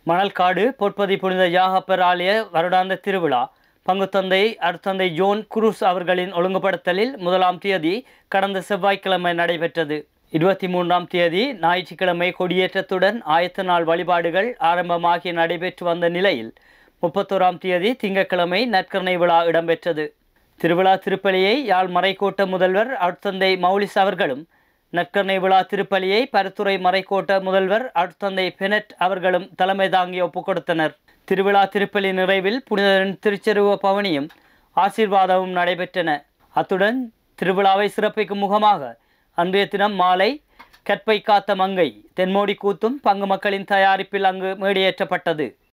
மணல்காடு பொற்பதி புனித யாகப்பர் ஆலய வருடாந்த திருவிழா பங்குத்தந்தை அருத்தந்தை ஜோன் குரூஸ் அவர்களின் ஒழுங்குபடுத்தலில் முதலாம் தேதி கடந்த செவ்வாய்க்கிழமை நடைபெற்றது இருபத்தி மூன்றாம் தேதி ஞாயிற்றுக்கிழமை கொடியேற்றத்துடன் ஆயத்த நாள் வழிபாடுகள் ஆரம்பமாகி நடைபெற்று வந்த நிலையில் முப்பத்தோராம் தேதி திங்கட்கிழமை நற்கரணை விழா இடம்பெற்றது திருவிழா திருப்பலியை யாழ் மறைக்கோட்ட முதல்வர் அருட்தந்தை மௌலிஸ் அவர்களும் நற்கரணை விழா திருப்பலியை பருத்துறை மறைக்கோட்ட முதல்வர் அருட்தந்தை பெனட் அவர்களும் தலைமை தாங்கி ஒப்புக் கொடுத்தனர் திருவிழா திருப்பலி நிறைவில் புனிதரின் திருச்செருவ பவனியும் ஆசீர்வாதமும் நடைபெற்றன அத்துடன் திருவிழாவை சிறப்பிக்கும் முகமாக அன்றைய தினம் மாலை கற்பை காத்த மங்கை தென்மோடி கூத்தும் பங்கு மக்களின் தயாரிப்பில் அங்கு மேடியேற்றப்பட்டது